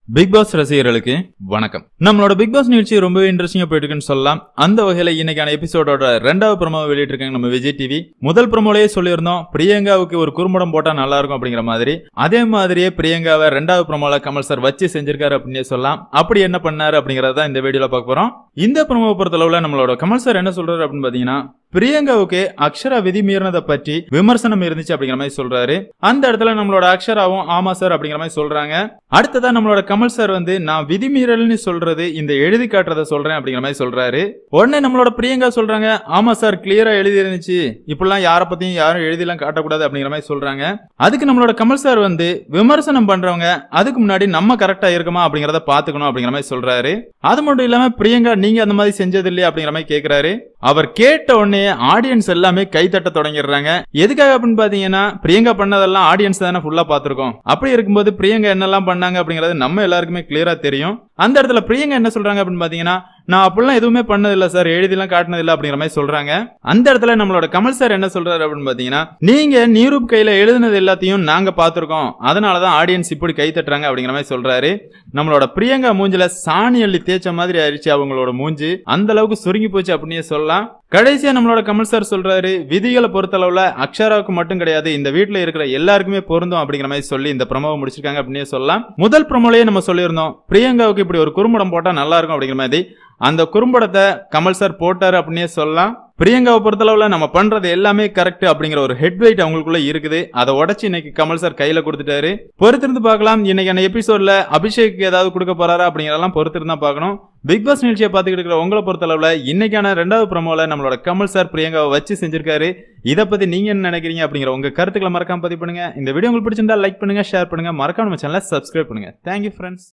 big pass ரசிகர்களுக்கு வணக்கம் நம்மளோட பிக் பாஸ் நிகழ்ச்சி ரொம்பவே இன்ட்ரெஸ்டிங்கா போயிட்டு இருக்குன்னு சொல்லலாம் அந்த வகையில இன்னைக்கான எபிசோடோட ரெண்டாவது ப்ரோமோ வெளியிட்டிருக்காங்க நம்ம விஜய் டிவி முதல் ப்ரோமோலயே சொல்லியிருந்தோம் பிரியங்காவுக்கு ஒரு குறும்படம் போட்டா நல்லா இருக்கும் அப்படிங்கிற மாதிரி அதே மாதிரியே பிரியங்காவை ரெண்டாவது ப்ரோமோல கமல் சார் வச்சு செஞ்சிருக்காரு அப்படின்னே சொல்லலாம் அப்படி என்ன பண்ணாரு அப்படிங்கறத இந்த வீடியோல பார்க்க போறோம் இந்த ப்ரோமோவை பொறுத்தளவுல நம்மளோட கமல் சார் என்ன சொல்றாரு அப்படின்னு பாத்தீங்கன்னா பிரியங்காவுக்கு அக்ஷரா விதி மீறினதை பற்றி விமர்சனம் இருந்துச்சு அப்படிங்கிற மாதிரி சொல்றாரு அந்த இடத்துல நம்மளோட அக்ஷராவும் ஆமா சார் அப்படிங்கிற மாதிரி சொல்றாங்க அடுத்ததா நம்மளோட கமல் சார் வந்து நான் விதிமீறல்னு சொல்றது இந்த எழுதி காட்டுறத சொல்றேன் அப்படிங்கிற மாதிரி சொல்றாரு உடனே நம்மளோட பிரியங்கா சொல்றாங்க ஆமா சார் கிளியரா எழுதி இருந்துச்சு இப்படிலாம் யார பத்தியும் யாரும் எழுதிலாம் காட்டக்கூடாது அப்படிங்கிற மாதிரி சொல்றாங்க அதுக்கு நம்மளோட கமல் சார் வந்து விமர்சனம் பண்றவங்க அதுக்கு முன்னாடி நம்ம கரெக்டா இருக்கமா அப்படிங்கறத பாத்துக்கணும் அப்படிங்கிற மாதிரி சொல்றாரு அது மட்டும் இல்லாம பிரியங்கா நீங்க அந்த மாதிரி செஞ்சது இல்லையா அப்படிங்கிற மாதிரி கேக்குறாரு அவர் கேட்ட உடனே ஆடியன்ஸ் எல்லாமே கைத்தட்ட தொடங்கிடுறாங்க எதுக்காக அப்படின்னு பாத்தீங்கன்னா பிரியங்கா பண்ணதெல்லாம் ஆடியன்ஸ் தானே ஃபுல்லா பாத்திருக்கோம் அப்படி இருக்கும்போது பிரியங்கா என்னெல்லாம் பண்ணாங்க அப்படிங்கறது நம்ம எல்லாருக்குமே கிளியரா தெரியும் அந்த இடத்துல பிரியங்கா என்ன சொல்றாங்க அப்படின்னு பாத்தீங்கன்னா நான் அப்படிலாம் எதுவுமே பண்ணதில்ல சார் எழுதிலாம் காட்டினதில்ல அப்படிங்கிற மாதிரி சொல்றாங்க அந்த இடத்துல நம்மளோட கமல் சார் என்ன சொல்றாரு அப்படின்னு பாத்தீங்கன்னா நீங்க நீரூப் கையில எழுதுனது எல்லாத்தையும் நாங்க பாத்திருக்கோம் அதனாலதான் ஆடியன்ஸ் இப்படி கை தட்டுறாங்க அப்படிங்கிற மாதிரி சொல்றாரு நம்மளோட பிரியங்கா மூஞ்சில சாணி அள்ளி தேய்ச்ச மாதிரி ஆயிடுச்சு அவங்களோட மூஞ்சி அந்த அளவுக்கு சுருங்கி போச்சு அப்படின்னே சொல்லலாம் கடைசியா நம்மளோட கமல் சார் சொல்றாரு விதிகளை பொறுத்தளவுல அக்ஷராவுக்கு மட்டும் கிடையாது இந்த வீட்டுல இருக்கிற எல்லாருக்குமே பொருந்தும் அப்படிங்கிற மாதிரி சொல்லி இந்த ப்ரமோவை முடிச்சிருக்காங்க அப்படின்னே சொல்லலாம் முதல் ப்ரமோலயே நம்ம சொல்லியிருந்தோம் பிரியங்காவுக்கு இப்படி ஒரு குறும்படம் போட்டா நல்லா இருக்கும் அப்படிங்கிற மாதிரி அந்த குறும்படத்தை கமல் சார் போட்டாரு அப்படின்னே சொல்லலாம் பிரியங்காவை பொறுத்தளவுல நம்ம பண்றது எல்லாமே கரெக்ட் அப்படிங்கிற ஒரு ஹெட் வெயிட் அவங்களுக்குள்ள இருக்குது அதை உடச்சு இன்னைக்கு கமல் சார் கையில கொடுத்துட்டாரு பொறுத்திருந்து பார்க்கலாம் இன்னைக்கான எபிசோட்ல அபிஷேக் ஏதாவது கொடுக்க போறாரா அப்படிங்கறதெல்லாம் பொறுத்திருந்தா பார்க்கணும் பிக் பாஸ் நிகழ்ச்சியை பார்த்துக்கிட்டு இருக்கிற உங்களை பொறுத்தளவுல இன்னைக்கான ரெண்டாவது ப்ரோமோல நம்மளோட கமல் சார் பிரியங்காவை வச்சு செஞ்சிருக்காரு இதை பத்தி நீங்க என்ன நினைக்கிறீங்க அப்படிங்கிற உங்க கருத்துக்களை மறக்காம பதிவு பண்ணுங்க இந்த வீடியோ உங்களுக்கு பிடிச்சிருந்தா லைக் பண்ணுங்க ஷேர் பண்ணுங்க மறக்காம நம்ம சேனலை சப்ஸ்கிரைப் பண்ணுங்க தேங்க்யூ ஃப்ரெண்ட்ஸ்